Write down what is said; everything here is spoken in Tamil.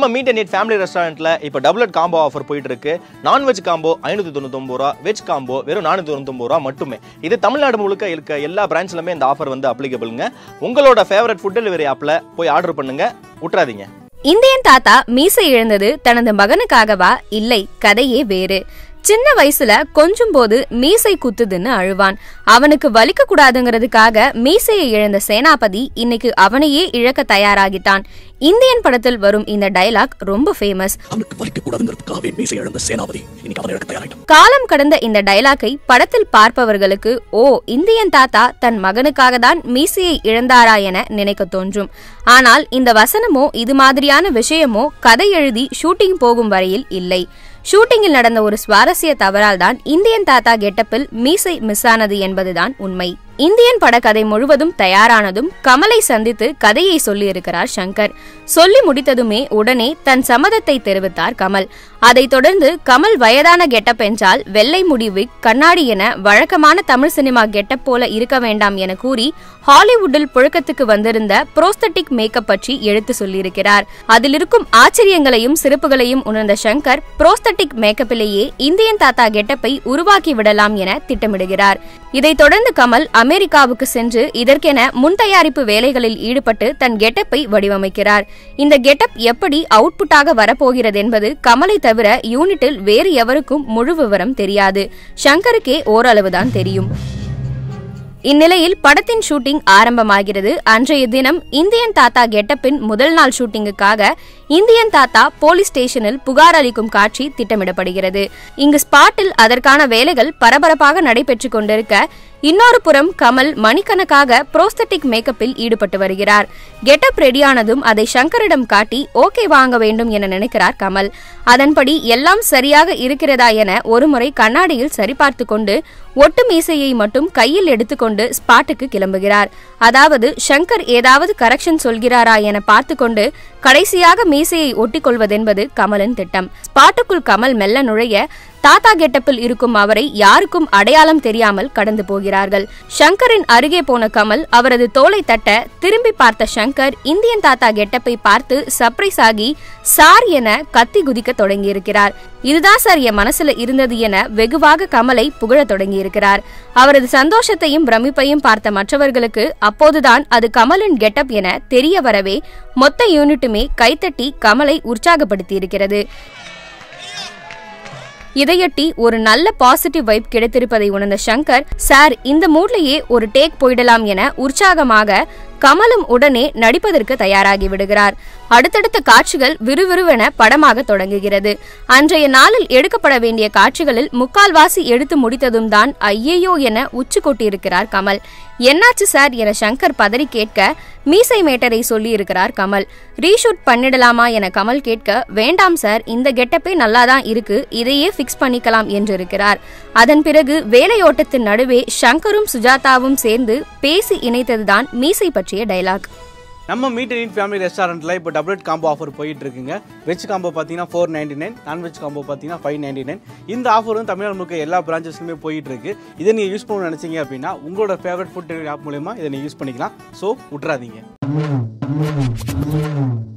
நம்ம மீட் அண்ட் ஃபேமிலி ரெஸ்டாரண்ட்ல இப்போ டபுள் காம்போ ஆஃபர் போயிட்டு இருக்கு நான்வெஜ் காம்போ ஐநூற்றி தொண்ணூத்தொம்பது ரூபா வெஜ் காம்போ வெறும் நானூற்றி தொண்ணூத்தொம்பது ரூபா மட்டுமே இது தமிழ்நாடு முழுக்க இருக்க எல்லா பிரான்ச்லுமே இந்த ஆஃபர் வந்து அப்ளிகபிளுங்க உங்களோட ஃபேவரட் ஃபுட் டெலிவரி ஆப்பில் போய் ஆர்டர் பண்ணுங்க விட்றாதீங்க இந்தியன் தாத்தா மீசை இழந்தது தனது மகனுக்காகவா இல்லை கதையே வேறு சின்ன வயசுல கொஞ்சும் போது மீசை குத்துதுன்னு அழுவான் அவனுக்கு வலிக்க கூடாதுங்கிறதுக்காக மீசையை இழந்த சேனாபதி இன்னைக்கு அவனையே இழக்க தயாராகிட்டான் இந்தியன் படத்தில் வரும் இந்த டயலாக் ரொம்ப ஃபேமஸ் அவனுக்கு வலிக்க கூடாதுங்கிறதுக்காகவே மீசை இழந்த சேனாபதி இன்னைக்கு அவனை இழக்க தயாராயிட்டான் காலம் கடந்த இந்த டயலாக்கை படத்தில் பார்ப்பவர்களுக்கு ஓ இந்தியன் தாத்தா தன் மகனுக்காக தான் மீசையை இழந்தாரா என நினைக்க தோன்றும் ஆனால் இந்த வசனமோ இது மாதிரியான விஷயமோ கதை எழுதி ஷூட்டிங் போகும் வரையில் இல்லை ஷூட்டிங்கில் நடந்த ஒரு சுவாரஸ்ய தவறால் தான் இந்தியன் தாத்தா கெட்டப்பில் மீசை மிஸ் ஆனது என்பதுதான் உண்மை இந்தியன் படக்கதை முழுவதும் தயாரானதும் கமலை சந்தித்து கதையை சொல்லியிருக்கிறார் சங்கர் சொல்லி முடித்ததுமே உடனே தன் சம்மதத்தை தெரிவித்தார் கமல் அதைத் தொடர்ந்து கமல் வயதான கெட்டப் என்றால் வெள்ளை முடி விக் கண்ணாடி என வழக்கமான தமிழ் சினிமா கெட்டப் போல இருக்க வேண்டாம் என கூறி ஹாலிவுட்டில் புழக்கத்துக்கு வந்திருந்த புரோஸ்தட்டிக் மேக்கப் பற்றி எடுத்து சொல்லியிருக்கிறார் அதில் இருக்கும் ஆச்சரியங்களையும் சிறப்புகளையும் உணர்ந்த சங்கர் புரோஸ்தட்டிக் மேக்கப்பிலேயே இந்தியன் தாத்தா கெட்டப்பை உருவாக்கி விடலாம் என திட்டமிடுகிறார் இதைத் தொடர்ந்து கமல் அமெரிக்காவுக்கு சென்று இதற்கென முன் தயாரிப்பு வேலைகளில் ஈடுபட்டு தன் கெட்டப்பை வடிவமைக்கிறார் இந்த கெட்டப் எப்படி அவுட்புட்டாக வரப்போகிறது என்பது கமலை தவிர யூனிட்டில் வேறு எவருக்கும் முழு விவரம் தெரியாது ஷங்கருக்கே ஓரளவுதான் தெரியும் இந்நிலையில் படத்தின் ஷூட்டிங் ஆரம்பமாகிறது அன்றைய தினம் இந்தியன் தாத்தா கெட்டப்பின் முதல் நாள் ஷூட்டிங்குக்காக இந்தியன் தாத்தா போலீஸ் ஸ்டேஷனில் புகார் அளிக்கும் காட்சி திட்டமிடப்படுகிறது இங்கு ஸ்பாட்டில் அதற்கான வேலைகள் பரபரப்பாக நடைபெற்றுக் கொண்டிருக்க இன்னொரு புறம் கமல் மணிக்கணக்காக புரோஸ்தட்டிக் மேக்கப்பில் ஈடுபட்டு வருகிறார் கெட்டப் ரெடியானதும் அதை சங்கரிடம் காட்டி ஓகே வாங்க வேண்டும் என நினைக்கிறார் கமல் அதன்படி எல்லாம் சரியாக இருக்கிறதா என ஒருமுறை கண்ணாடியில் சரிபார்த்து கொண்டு ஒட்டு மீசையை மட்டும் கையில் எடுத்துக்கொண்டு ஸ்பாட்டுக்கு கிளம்புகிறார் அதாவது சங்கர் ஏதாவது கரெக்ஷன் சொல்கிறாரா என பார்த்து கொண்டு கடைசியாக மீசையை ஒட்டிக்கொள்வதென்பது கமலின் திட்டம் ஸ்பாட்டுக்குள் கமல் மெல்ல நுழைய தாத்தா கெட்டப்பில் இருக்கும் அவரை யாருக்கும் அடையாளம் தெரியாமல் கடந்து போகிறார்கள் ஷங்கரின் அருகே போன கமல் அவரது தோலை தட்ட திரும்பி பார்த்த ஷங்கர் இந்தியன் தாத்தா கெட்டப்பை பார்த்து சர்ப்ரைஸ் ஆகி சார் என கத்தி குதிக்க தொடங்கியிருக்கிறார் இதுதான் சார் என் மனசுல இருந்தது என வெகுவாக கமலை புகழத் தொடங்கியிருக்கிறார் அவரது சந்தோஷத்தையும் பிரமிப்பையும் பார்த்த மற்றவர்களுக்கு அப்போதுதான் அது கமலின் கெட்டப் என தெரிய வரவே மொத்த யூனிட்டுமே கைத்தட்டி கமலை உற்சாகப்படுத்தியிருக்கிறது இதையொட்டி ஒரு நல்ல பாசிட்டிவ் வைப் கிடைத்திருப்பதை உணர்ந்த சங்கர் சார் இந்த மூட்லயே ஒரு டேக் போயிடலாம் என உற்சாகமாக கமலும் உடனே நடிப்பதற்கு தயாராகி விடுகிறார் அடுத்தடுத்த காட்சிகள் விறுவிறுவென படமாக தொடங்குகிறது அன்றைய நாளில் எடுக்கப்பட வேண்டிய காட்சிகளில் முக்கால்வாசி எடுத்து முடித்ததும் தான் ஐயையோ என உச்சு கொட்டியிருக்கிறார் கமல் என்னாச்சு சார் என சங்கர் பதறி கேட்க மீசை மேட்டரை சொல்லி இருக்கிறார் கமல் ரீஷூட் பண்ணிடலாமா என கமல் கேட்க வேண்டாம் சார் இந்த கெட்டப்பே நல்லாதான் இருக்கு இதையே ஃபிக்ஸ் பண்ணிக்கலாம் என்றிருக்கிறார் அதன் பிறகு வேலையோட்டத்தின் நடுவே சங்கரும் சுஜாதாவும் சேர்ந்து பேசி இணைத்ததுதான் மீசை பற்றிய டைலாக் நம்ம மீட் அண்ட் ஃபேமிலி ரெஸ்டாரண்ட்டில் இப்போ டபுள் காம்போ ஆஃபர் போயிட்டு இருக்குங்க வெஜ் காம்போ பார்த்தீங்கன்னா four ninety nine non veg combo பார்த்தீங்கன்னா ஃபைவ் நைன்டி நைன் இந்த ஆஃபர் வந்து தமிழ்நாடு முழுக்க எல்லா பிரான்ச்சஸ்லையுமே போயிட்டு இருக்கு இதை நீங்கள் யூஸ் பண்ண நினச்சிங்க அப்படின்னா உங்களோட ஃபேவரட் ஃபுட் டெலிவரி ஆப் மூலயமா இதை நீங்கள் யூஸ் பண்ணிக்கலாம் ஸோ விட்றாதீங்க